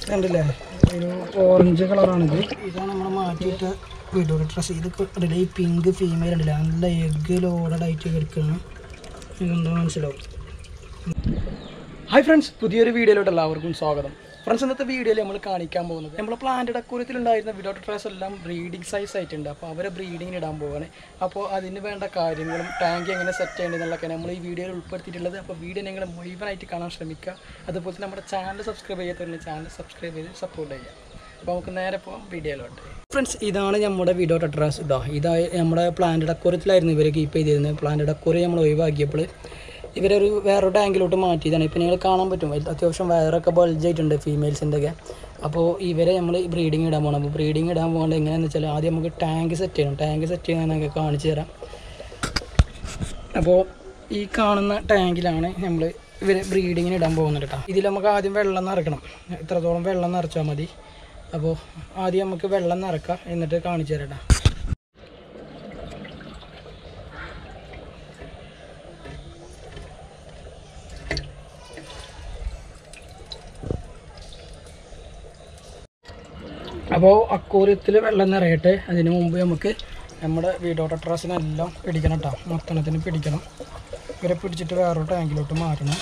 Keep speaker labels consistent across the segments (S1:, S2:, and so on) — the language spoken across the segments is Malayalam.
S1: കണ്ടില്ലേ ഒരു ഓറഞ്ച് കളറാണിത് ഇതാണ് നമ്മൾ മാറ്റിയിട്ട് വീഡിയോ ഡ്രസ്സ് ഇത് കണ്ടില്ലേ ഈ പിങ്ക് ഫീമെയിൽ ഉണ്ടല്ലേ നല്ല എഗ് ലോഡഡ് ആയിട്ട് കിടക്കുകയാണ് ഇതെന്താ മനസ്സിലാവും ഹായ് ഫ്രണ്ട്സ് പുതിയൊരു വീഡിയോയിലോട്ട് എല്ലാവർക്കും സ്വാഗതം ഫ്രണ്ട്സ് ഇന്നത്തെ വീഡിയോയിൽ നമ്മൾ കാണിക്കാൻ പോകുന്നത് നമ്മൾ പ്ലാന്റ് ഡക്കൂരത്തിലുണ്ടായിരുന്ന വിഡോട്ട് ട്രേസ് എല്ലാം ബ്രീഡിംഗ് സൈസ് ആയിട്ടുണ്ട് അപ്പോൾ അവരെ ബ്രീഡിങ്ങിന് ഇടാൻ പോവുകയാണ് അപ്പോൾ അതിന് വേണ്ട കാര്യങ്ങളും ടാങ്ക് എങ്ങനെ സെറ്റ് ചെയ്യേണ്ടതെന്നുള്ളതൊക്കെ നമ്മൾ ഈ വീഡിയോയിൽ ഉൾപ്പെടുത്തിയിട്ടുള്ളത് അപ്പോൾ വീഡിയോ നിങ്ങൾ മുഴുവനായിട്ട് കാണാൻ ശ്രമിക്കുക അതുപോലെ തന്നെ നമ്മുടെ ചാനൽ സബ്സ്ക്രൈബ് ചെയ്യാത്തവരുടെ ചാനൽ സബ്സ്ക്രൈബ് ചെയ്ത് സപ്പോർട്ട് ചെയ്യുക അപ്പോൾ നമുക്ക് നേരെ പോകാം വീഡിയോയിലോട്ട് ഫ്രണ്ട്സ് ഇതാണ് നമ്മുടെ വീഡിയോ അഡ്രസ് ഇതാ ഇതാ നമ്മുടെ പ്ലാന്റ് ഡക്കോരത്തിലായിരുന്നു ഇവർ കീപ്പ് ചെയ്തിരുന്നത് പ്ലാന്റ് ഡക്കോറി നമ്മൾ ഒഴിവാക്കിയപ്പോൾ ഇവരൊരു വേറൊരു ടാങ്കിലോട്ട് മാറ്റിയതാണ് ഇപ്പം നിങ്ങൾ കാണാൻ പറ്റും ഇത് അത്യാവശ്യം വയറൊക്കെ ബൾജായിട്ടുണ്ട് ഫീമെയിൽസിൻ്റെ ഒക്കെ അപ്പോൾ ഇവരെ നമ്മൾ ബ്രീഡിങ് ഇടാൻ പോകണം അപ്പോൾ ബ്രീഡിങ് ഇടാൻ പോകേണ്ടത് എങ്ങനെയാണെന്ന് വെച്ചാൽ ആദ്യം നമുക്ക് ടാങ്ക് സെറ്റ് ചെയ്യണം ടാങ്ക് സെറ്റ് ചെയ്യുന്നതൊക്കെ കാണിച്ചു തരാം അപ്പോൾ ഈ കാണുന്ന ടാങ്കിലാണ് നമ്മൾ ഇവർ ബ്രീഡിങ്ങിന് ഇടാൻ പോകുന്നത് കേട്ടോ ഇതിൽ നമുക്ക് ആദ്യം വെള്ളം നിറയ്ക്കണം ഇത്രത്തോളം വെള്ളം നിറച്ചാൽ മതി അപ്പോൾ ആദ്യം നമുക്ക് വെള്ളം നിറക്കാം എന്നിട്ട് കാണിച്ചു തരാം ട്ടോ. അപ്പോൾ അക്കൂര്യത്തിൽ വെള്ളം നിറയട്ടെ അതിന് മുമ്പ് നമുക്ക് നമ്മുടെ വീടോട്ട ട്രസിനെല്ലാം പിടിക്കണം കേട്ടോ മൊത്തണത്തിന് പിടിക്കണം ഇവരെ പിടിച്ചിട്ട് വേറൊരു ടാങ്കിലോട്ട് മാറ്റണം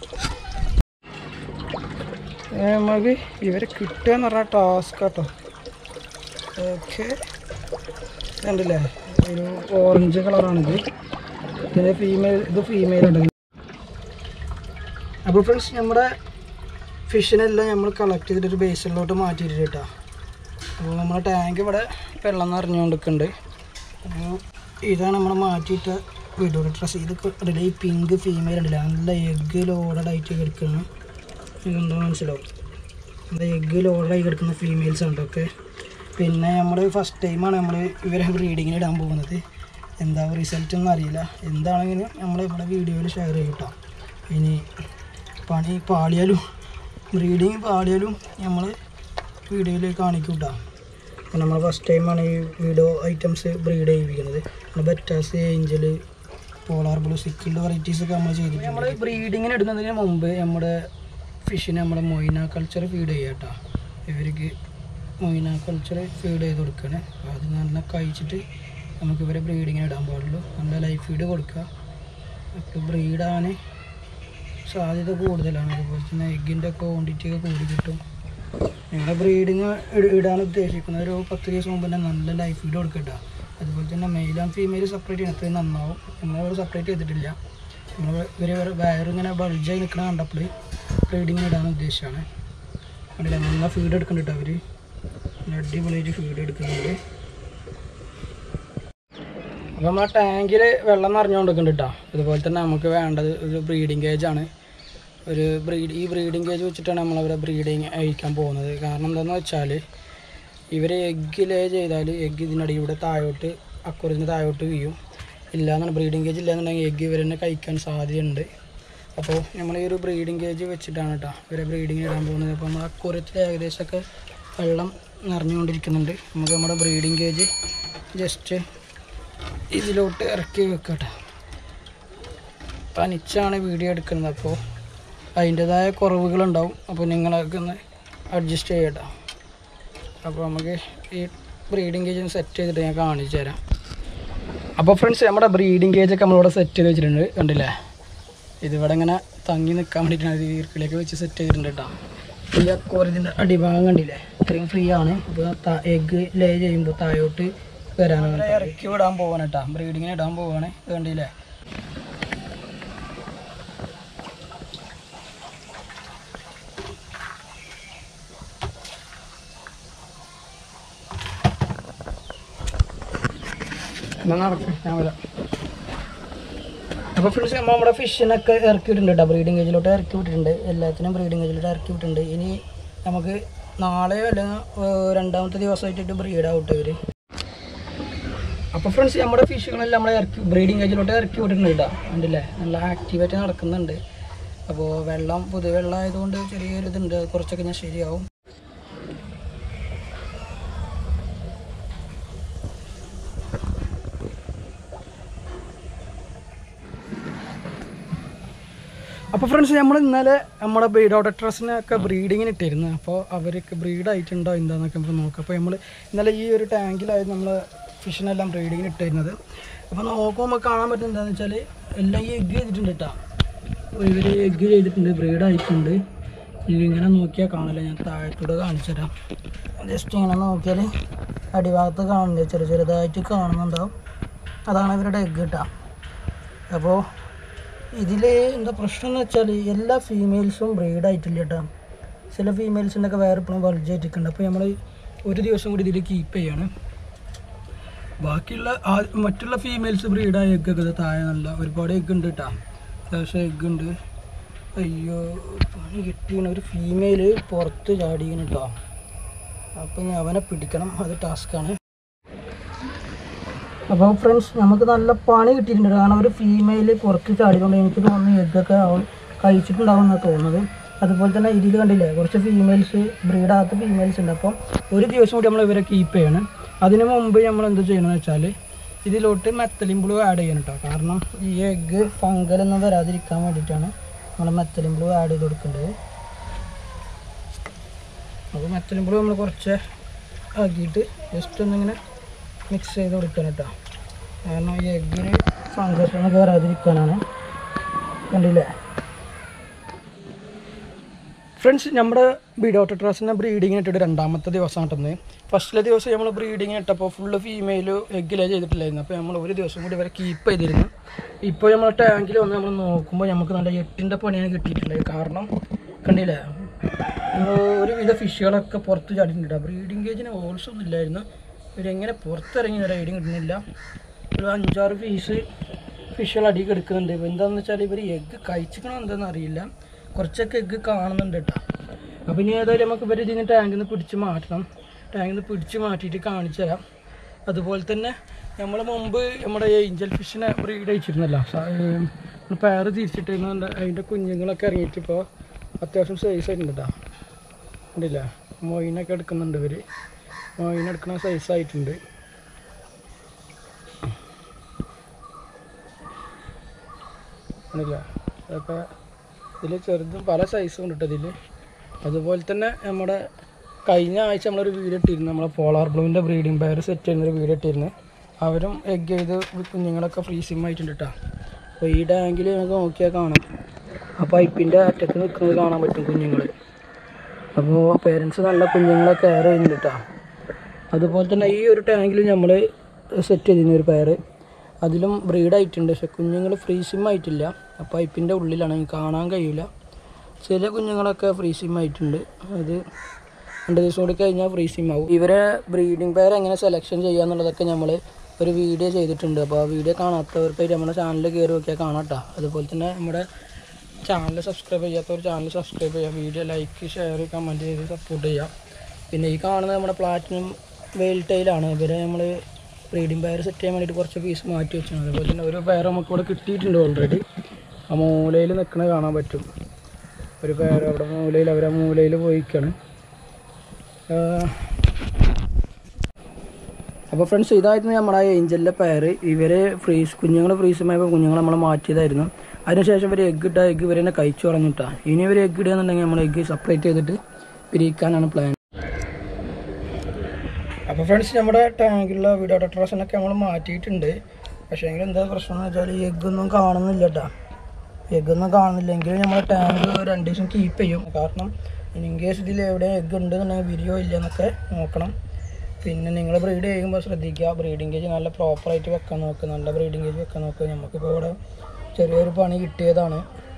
S1: ഏ, നമുക്ക് ഇവരെ കിട്ടുക എന്ന് പറഞ്ഞാൽ ടാസ്ക് കേട്ടോ ഓക്കെ കണ്ടില്ലേ ഒരു ഓറഞ്ച് കളറാണിത് ഇതിൻ്റെ ഫീമെയിൽ ഇത് ഫീമെയിൽ ഉണ്ട് അപ്പോൾ ഫ്രണ്ട്സ് നമ്മുടെ ഫിഷിനെല്ലാം നമ്മൾ കളക്ട് ചെയ്തിട്ട് ഒരു ബേസിലോട്ട് മാറ്റിയിട്ടുണ്ട് കേട്ടോ അപ്പോൾ നമ്മുടെ ടാങ്ക് ഇവിടെ വെള്ളം നിറഞ്ഞുകൊണ്ടിരിക്കുന്നുണ്ട് അപ്പോൾ ഇതാണ് നമ്മൾ മാറ്റിയിട്ട് വീഡിയോ ഡ്രസ്സ് ഇത് കണ്ടില്ലേ ഈ പിങ്ക് ഫീമെയിൽ ഉണ്ടല്ലേ നല്ല എഗ് ലോഡഡ് ആയിട്ട് കിടക്കുകയാണ് ഇതെന്താ മനസ്സിലാവും നല്ല എഗ് ലോഡായി കിടക്കുന്ന ഫീമെയിൽസ് ഉണ്ട് ഒക്കെ പിന്നെ നമ്മൾ ഫസ്റ്റ് ടൈമാണ് നമ്മൾ ഇവരെ ബ്രീഡിങ്ങിന് ഇടാൻ പോകുന്നത് എന്താ റിസൾട്ട് ഒന്നും അറിയില്ല എന്താണെങ്കിലും നമ്മൾ ഇവിടെ വീഡിയോയിൽ ഷെയർ ചെയ്യും കേട്ടോ ഇനി പണി പാളിയാലും ബ്രീഡിങ് പാളിയാലും നമ്മൾ വീഡിയോയിൽ കാണിക്കും കേട്ടോ അപ്പോൾ നമ്മൾ ഫസ്റ്റ് ടൈമാണ് ഈ വീഡിയോ ഐറ്റംസ് ബ്രീഡ് ചെയ്യിപ്പിക്കുന്നത് നമ്മൾ bettas angel polar blue cichlid varieties ഒക്കെ നമ്മൾ ചെയ്തിട്ടുണ്ട് നമ്മൾ ബ്രീഡിങ്ങിന് ഇടുന്നതിന് മുമ്പ് നമ്മുടെ ഫിഷിന് നമ്മൾ മൊയ്ന കൾച്ചർ ഫീഡ് ചെയ്യുക കേട്ടോ ഇവർക്ക് മൊയ്ന കൾച്ചർ ഫീഡ് ചെയ്ത് കൊടുക്കുകയാണ് അപ്പോൾ അത് നല്ല കഴിച്ചിട്ട് നമുക്ക് ഇവരെ ബ്രീഡിങ്ങിന് ഇടാൻ പാടുള്ളൂ നല്ല ലൈഫ് ഫീഡ് കൊടുക്കുക അപ്പോൾ ബ്രീഡാവാൻ സാധ്യത കൂടുതലാണ് അതുപോലെ തന്നെ എഗ്ഗിൻ്റെ ക്വാണ്ടിറ്റി ഒക്കെ കൂടി കിട്ടും നിങ്ങളുടെ ബ്രീഡിങ് ഇടാൻ ഉദ്ദേശിക്കുന്ന ഒരു പത്ത് ദിവസം മുമ്പ് തന്നെ നല്ല ലൈഫ് ഫീഡ് കൊടുക്കട്ടോ അതുപോലെ തന്നെ മെയിൽ ആൻഡ് ഫീമെയിൽ സെപ്പറേറ്റ് ചെയ്യണം അത്രയും നന്നാവും നമ്മളവിടെ സെപ്പറേറ്റ് ചെയ്തിട്ടില്ല നമ്മൾ ഇവർ വയറിങ്ങനെ ബൾജായി നിൽക്കണ കണ്ടപ്പോൾ ബ്രീഡിങ് ഇടാൻ ഉദ്ദേശിച്ചാണ് കണ്ടില്ല നല്ല ഫീഡ് എടുക്കുന്നുണ്ട് അവർ അടിപൊളിയായിട്ട് ഫീഡ് എടുക്കുന്നുണ്ട് അപ്പോൾ നമ്മളെ ടാങ്കിൽ വെള്ളം നിറഞ്ഞുകൊണ്ടിരിക്കുന്നുണ്ട് കേട്ടോ അതുപോലെ തന്നെ നമുക്ക് വേണ്ടത് ഒരു ബ്രീഡിങ് കേജ് ആണ് ഒരു ബ്രീഡ് ഈ ബ്രീഡിങ് കേജ് വെച്ചിട്ടാണ് നമ്മളവരെ ബ്രീഡിങ് അയക്കാൻ പോകുന്നത് കാരണം എന്താണെന്ന് വെച്ചാൽ ഇവർ എഗ്ഗ് ലേ ചെയ്താൽ എഗ്ഗ് ഇതിനടിയുടെ താഴോട്ട് അക്കുറത്തിന് താഴോട്ട് വീഴും ഇല്ലാന്നാണ് ബ്രീഡിങ് കേജ് ഇല്ലാന്നുണ്ടെങ്കിൽ എഗ്ഗ് ഇവർ തന്നെ കഴിക്കാൻ സാധ്യതയുണ്ട് അപ്പോൾ നമ്മൾ ഈ ഒരു ബ്രീഡിങ് കേജ് വെച്ചിട്ടാണ് കേട്ടോ ഇവരെ ബ്രീഡിങ് ഇടാൻ പോകുന്നത് അപ്പോൾ നമ്മൾ അക്കുറത്തിൽ ഏകദേശമൊക്കെ വെള്ളം നിറഞ്ഞുകൊണ്ടിരിക്കുന്നുണ്ട് നമുക്ക് നമ്മുടെ ബ്രീഡിങ് കേജ് ജസ്റ്റ് ഇതിലോട്ട് ഇറക്കി വെക്കട്ടെ തനിച്ചാണ് വീഡിയോ എടുക്കുന്നത് അപ്പോൾ അതിൻ്റെതായ കുറവുകളുണ്ടാവും അപ്പോൾ നിങ്ങളൊക്കെ ഒന്ന് അഡ്ജസ്റ്റ് ചെയ്യട്ടോ അപ്പോൾ നമുക്ക് ഈ ബ്രീഡിങ് കേജ് ഒന്ന് സെറ്റ് ചെയ്തിട്ട് ഞാൻ കാണിച്ചു തരാം അപ്പോൾ ഫ്രണ്ട്സ് നമ്മുടെ ബ്രീഡിങ് കേജൊക്കെ നമ്മളിവിടെ സെറ്റ് ചെയ്ത് വെച്ചിട്ടുണ്ട് കണ്ടില്ലേ ഇതിവിടെ ഇങ്ങനെ തങ്ങി നിൽക്കാൻ വേണ്ടിയിട്ടാണ് ഇത് ഈർക്കിലേക്ക് വെച്ച് സെറ്റ് ചെയ്തിട്ടുണ്ട് കേട്ടോ ഈ അക്കോറിൻ്റെ അടിഭാഗം കണ്ടില്ലേ ഇത്രയും ഫ്രീ ആണ് അപ്പോൾ എഗ്ഗ് ലേ ചെയ്യുമ്പോൾ താഴോട്ട് വരാനാണ് ഇറക്കി വിടാൻ പോവാണ് കേട്ടോ ബ്രീഡിങ്ങിന് ഇടാൻ പോവാണ് ഇത് കണ്ടില്ലേ എന്നാ നടക്കും ഞാൻ വരാം അപ്പോൾ ഫ്രണ്ട്സ് നമ്മൾ നമ്മുടെ ഫിഷിനൊക്കെ ഇറക്കി വിട്ടിട്ടുണ്ട് കേട്ടോ ബ്രീഡിംഗ് കേജിലോട്ട് ഇറക്കി വിട്ടിട്ടുണ്ട് എല്ലാത്തിനും ബ്രീഡിംഗ് കേജിലോട്ട് ഇറക്കി വിട്ടിട്ടുണ്ട് ഇനി നമുക്ക് നാളെയോ അല്ലെങ്കിൽ ഏഹ്, രണ്ടാമത്തെ ദിവസമായിട്ട് ബ്രീഡ് ആവട്ടെ ഇവർ അപ്പോൾ ഫ്രണ്ട്സ് നമ്മുടെ ഫിഷുകളെല്ലാം നമ്മളെ ഇറക്കി ബ്രീഡിംഗ് കേജിലോട്ട് ഇറക്കി വിട്ടിട്ടുണ്ട് കേട്ടോ കണ്ടില്ലേ നല്ല ആക്റ്റീവായിട്ട് നടക്കുന്നുണ്ട് അപ്പോൾ വെള്ളം പുതു വെള്ളം ആയതുകൊണ്ട് ചെറിയൊരു ഇതുണ്ട് കുറച്ചൊക്കെ ഞാൻ ശരിയാവും അപ്പോൾ അപ്പോൾ ഫ്രണ്ട്സ് നമ്മൾ ഇന്നലെ നമ്മുടെ ബ്രീഡ് ഓഡക്ടേഴ്സിനൊക്കെ ബ്രീഡിങ്ങിന് ഇട്ടിരുന്നു അപ്പോൾ അവർക്ക് ബ്രീഡ് ആയിട്ടുണ്ടോ എന്താണെന്നൊക്കെ നമുക്ക് നോക്കാം അപ്പോൾ നമ്മൾ ഇന്നലെ ഈ ഒരു ടാങ്കിലായിരുന്നു നമ്മൾ ഫിഷിനെല്ലാം ബ്രീഡിങ്ങിന് ഇട്ടിരുന്നത് അപ്പോൾ നോക്കുമ്പോൾ നമുക്ക് കാണാൻ പറ്റുന്നത് എന്താണെന്ന് വെച്ചാൽ എല്ലാം ഈ എഗ്ഗ് ചെയ്തിട്ടുണ്ട് കേട്ടോ അപ്പോൾ ഇവർ എഗ്ഗ് ചെയ്തിട്ടുണ്ട് ബ്രീഡ് ആയിട്ടുണ്ട് ഇങ്ങനെ നോക്കിയാൽ കാണില്ല ഞാൻ താഴത്തൂടെ കാണിച്ചു തരാം ജസ്റ്റ് ഇങ്ങനെ നോക്കിയാൽ അടിഭാഗത്ത് കാണില്ല ചെറു ചെറുതായിട്ട് കാണുന്നുണ്ടാവും അതാണ് ഇവരുടെ എഗ്ഗ് കേട്ടോ അപ്പോൾ ഇതിൽ എന്താ പ്രശ്നം എന്ന് വെച്ചാൽ എല്ലാ ഫീമെയിൽസും ബ്രീഡ് ആയിട്ടില്ല കേട്ടോ ചില ഫീമെയിൽസിൻ്റെ ഒക്കെ വേറെ ഇപ്പോഴും വലുതായിട്ടുണ്ട് അപ്പോൾ നമ്മൾ ഒരു ദിവസം കൂടി ഇതിൽ കീപ്പ് ചെയ്യാണ് ബാക്കിയുള്ള ആ- മറ്റുള്ള ഫീമെയിൽസ് ബ്രീഡായ എഗ്ഗൊക്കെ ഇത് താഴെ നല്ല ഒരുപാട് എഗ്ഗ് ഉണ്ട് കേട്ടോ അത്യാവശ്യം എഗ്ഗ് ഉണ്ട് അയ്യോ പണി കിട്ടിയാണ് ഒരു ഫീമെയിൽ പുറത്ത് ചാടിയാണ് കേട്ടോ അപ്പം ഇനി അവനെ പിടിക്കണം അത് ടാസ്ക്കാണ് അപ്പോൾ ഫ്രണ്ട്സ് നമുക്ക് നല്ല പണി കിട്ടിയിട്ടുണ്ട് കാരണം ഒരു ഫീമെയിൽ പുറത്ത് ചാടിക്കൊണ്ട് എനിക്ക് തോന്നുന്നു എഗ്ഗൊക്കെ അവൻ കഴിച്ചിട്ടുണ്ടാവും എന്നാണ് തോന്നുന്നത് അതുപോലെ തന്നെ ഇതിൽ കണ്ടില്ലേ കുറച്ച് ഫീമെയിൽസ് ബ്രീഡാകാത്ത ഫീമെയിൽസ് ഉണ്ട് അപ്പം ഒരു ദിവസം കൂടി നമ്മൾ ഇവരെ കീപ്പ് ചെയ്യണം അതിന് മുമ്പ് നമ്മൾ എന്ത് ചെയ്യണമെന്ന് വെച്ചാൽ ഇതിലോട്ട് മെത്തലിൻ ബ്ലൂ ആഡ് ചെയ്യണം കേട്ടോ കാരണം ഈ എഗ്ഗ് ഫംഗലൊന്നും വരാതിരിക്കാൻ വേണ്ടിയിട്ടാണ് നമ്മൾ മെത്തലിൻ ബ്ലൂ ആഡ് ചെയ്ത് കൊടുക്കേണ്ടത് അപ്പോൾ മെത്തലിൻ ബ്ലൂ നമ്മൾ കുറച്ച് ആക്കിയിട്ട് ജസ്റ്റ് ഒന്നിങ്ങനെ മിക്സ് ചെയ്ത് കൊടുക്കണം കേട്ടോ കാരണം ഈ എഗ്ഗിന് ഫംഗസ് ഒന്നും കയറാതിരിക്കാനാണ് കണ്ടില്ലേ ഫ്രണ്ട്സ് നമ്മുടെ ബീഡോട്ടട്രാസിൻ്റെ ബ്രീഡിങ്ങിന് ഇട്ടിട്ട് രണ്ടാമത്തെ ദിവസം കിട്ടുന്നത് ഫസ്റ്റിലെ ദിവസം നമ്മൾ ബ്രീഡിങ് ഇട്ടപ്പോൾ ഫുള്ള് ഫീമെയിൽ എഗ്ഗിലേ ചെയ്തിട്ടില്ലായിരുന്നു അപ്പോൾ നമ്മൾ ഒരു ദിവസം കൂടി ഇവരെ കീപ്പ് ചെയ്തിരുന്നു ഇപ്പോൾ നമ്മൾ ടാങ്കിൽ വന്ന് നമ്മൾ നോക്കുമ്പോൾ നമുക്ക് നല്ല എട്ടിൻ്റെ പണിയാണ് കിട്ടിയിട്ടുള്ളത് കാരണം കണ്ടില്ലേ നമ്മൾ ഒരുവിധ ഫിഷുകളൊക്കെ പുറത്ത് ചാടിയിട്ടുണ്ട് ബ്രീഡിങ് കേജിന് ഓൾസ് ഒന്നും ഇല്ലായിരുന്നു ഇവരെങ്ങനെ പുറത്തിറങ്ങി ഒരു ഐഡിയ കിട്ടുന്നില്ല ഒരു അഞ്ചാറ് പീസ് ഫിഷുകൾ അടിയിൽ എടുക്കുന്നുണ്ട് ഇപ്പോൾ എന്താണെന്ന് വെച്ചാൽ ഇവർ എഗ്ഗ് കഴിച്ചിക്കണോ എന്താണെന്ന് അറിയില്ല കുറച്ചൊക്കെ എഗ്ഗ് കാണുന്നുണ്ട് കേട്ടോ അപ്പോൾ ഇനി ഏതായാലും നമുക്ക് ഇവർ ഇതിന് ടാങ്കിൽ നിന്ന് പിടിച്ച് മാറ്റണം ടാങ്കിൽ നിന്ന് പിടിച്ച് മാറ്റിയിട്ട് കാണിച്ചു തരാം അതുപോലെ തന്നെ നമ്മൾ മുമ്പ് നമ്മുടെ ഏഞ്ചൽ ഫിഷിനെ ബ്രീഡ് അയച്ചിരുന്നല്ലോ പേര് തിരിച്ചിട്ടിരുന്ന അതിൻ്റെ കുഞ്ഞുങ്ങളൊക്കെ ഇറങ്ങിയിട്ട് ഇപ്പോൾ അത്യാവശ്യം സൈസ് ആയിട്ടുണ്ട് കേട്ടോ കണ്ടില്ല മൊയിനൊക്കെ എടുക്കുന്നുണ്ട് ഇവർ മൊയിൻ എടുക്കുന്ന സൈസ് ആയിട്ടുണ്ട് കണ്ടില്ല അതൊക്കെ ഇതിൽ ചെറുതും പല സൈസും ഉണ്ട് കേട്ടോ ഇതിൽ അതുപോലെ തന്നെ നമ്മുടെ കഴിഞ്ഞ ആഴ്ച നമ്മളൊരു വീഡിയോ ഇട്ടിരുന്നു നമ്മളെ പോളാർ ബ്ലൂവിൻ്റെ ബ്രീഡിംഗ് പെയർ സെറ്റ് ചെയ്യുന്നൊരു വീഡിയോ ഇട്ടിരുന്നു അവരും എഗ് ചെയ്ത് കുഞ്ഞുങ്ങളൊക്കെ ഫ്രീസിങ് ആയിട്ടുണ്ട് കേട്ടോ അപ്പോൾ ഈ ടാങ്കിൽ നമുക്ക് നോക്കിയാൽ കാണാം ആ പൈപ്പിൻ്റെ അറ്റത്ത് നിൽക്കുന്നത് കാണാൻ പറ്റും കുഞ്ഞുങ്ങൾ അപ്പോൾ പേരൻസ് നല്ല കുഞ്ഞുങ്ങളെ കെയർ ചെയ്യുന്നുണ്ട് കേട്ടോ അതുപോലെ തന്നെ ഈ ഒരു ടാങ്കിൽ നമ്മൾ സെറ്റ് ചെയ്തിരുന്ന ഒരു പെയർ അതിലും ബ്രീഡ് ആയിട്ടുണ്ട് പക്ഷെ കുഞ്ഞുങ്ങൾ ഫ്രീസിം ആയിട്ടില്ല ആ പൈപ്പിൻ്റെ ഉള്ളിലാണ് കാണാൻ കഴിയില്ല ചില കുഞ്ഞുങ്ങളൊക്കെ ഫ്രീസിം ആയിട്ടുണ്ട് അത് രണ്ട് ദിവസം കൂടി കഴിഞ്ഞാൽ ഫ്രീസിം ആവും ഇവരെ ബ്രീഡിംഗ് പെയർ എങ്ങനെ സെലക്ഷൻ ചെയ്യുക എന്നുള്ളതൊക്കെ നമ്മൾ ഒരു വീഡിയോ ചെയ്തിട്ടുണ്ട് അപ്പോൾ ആ വീഡിയോ കാണാത്തവർക്കായിട്ട് നമ്മുടെ ചാനൽ കയറി നോക്കിയാൽ കാണാം കേട്ടോ അതുപോലെ തന്നെ നമ്മുടെ ചാനൽ സബ്സ്ക്രൈബ് ചെയ്യാത്തവർ ചാനൽ സബ്സ്ക്രൈബ് ചെയ്യുക വീഡിയോ ലൈക്ക് ഷെയർ കമൻറ്റ് ചെയ്ത് സപ്പോർട്ട് ചെയ്യുക പിന്നെ ഈ കാണുന്നത് നമ്മുടെ പ്ലാറ്റിനം വെയിൽ ടൈലാണ് ഇവരെ നമ്മൾ ബ്രീഡിംഗ് പെയർ സെറ്റ് ചെയ്യാൻ വേണ്ടിയിട്ട് കുറച്ച് പീസ് മാറ്റി വെച്ചാണ് അതുപോലെ തന്നെ ഒരു പെയർ നമുക്ക് ഇവിടെ കിട്ടിയിട്ടുണ്ട് ഓൾറെഡി ആ മൂലയിൽ നിൽക്കുന്നത് കാണാൻ പറ്റും ഒരു പെയർ അവിടെ മൂലയിൽ അവർ ആ മൂലയിൽ പോയിക്കാണ് അപ്പോൾ ഫ്രണ്ട്സ് ഇതായിരുന്നു നമ്മുടെ ഏഞ്ചലിൻ്റെ പെയർ ഇവരെ ഫ്രീസ് കുഞ്ഞുങ്ങൾ ഫ്രീസുമായപ്പോൾ കുഞ്ഞുങ്ങൾ നമ്മൾ മാറ്റിയതായിരുന്നു അതിനുശേഷം ഇവർ എഗ് ഇട്ട എഗ് ഇവർ തന്നെ കഴിച്ചു കളഞ്ഞിട്ടാ ഇനി ഇവർ എഗ് ഇടുക എന്നുണ്ടെങ്കിൽ നമ്മൾ എഗ് സെപ്പറേറ്റ് ചെയ്തിട്ട് പിരിക്കാനാണ് പ്ലാൻ അപ്പോൾ ഫ്രണ്ട്സ് നമ്മുടെ ടാങ്കിലുള്ള വീഡിയോ ഡോക്ടേഴ്സിനൊക്കെ നമ്മൾ മാറ്റിയിട്ടുണ്ട് പക്ഷേ എങ്കിൽ എന്താ പ്രശ്നം എന്ന് വെച്ചാൽ ഈ എഗ്ഗൊന്നും കാണുന്നില്ല കേട്ടോ എഗ്ഗൊന്നും കാണുന്നില്ലെങ്കിൽ നമ്മൾ ടാങ്ക് രണ്ട് ദിവസം കീപ്പ് ചെയ്യും കാരണം ഇൻ കേസ് ഇതിൽ എവിടെ എഗ്ഗ് ഉണ്ടെന്നുണ്ടെങ്കിൽ വിരിയോ ഇല്ല എന്നൊക്കെ നോക്കണം പിന്നെ നിങ്ങൾ ബ്രീഡ് ചെയ്യുമ്പോൾ ശ്രദ്ധിക്കുക ബ്രീഡിംഗ് കേജ് നല്ല പ്രോപ്പറായിട്ട് വെക്കാൻ നോക്കുക നല്ല ബ്രീഡിംഗ് കേജ് വെക്കാൻ നോക്കുക നമുക്കിപ്പോൾ ഇവിടെ ചെറിയൊരു പണി കിട്ടിയതാണ്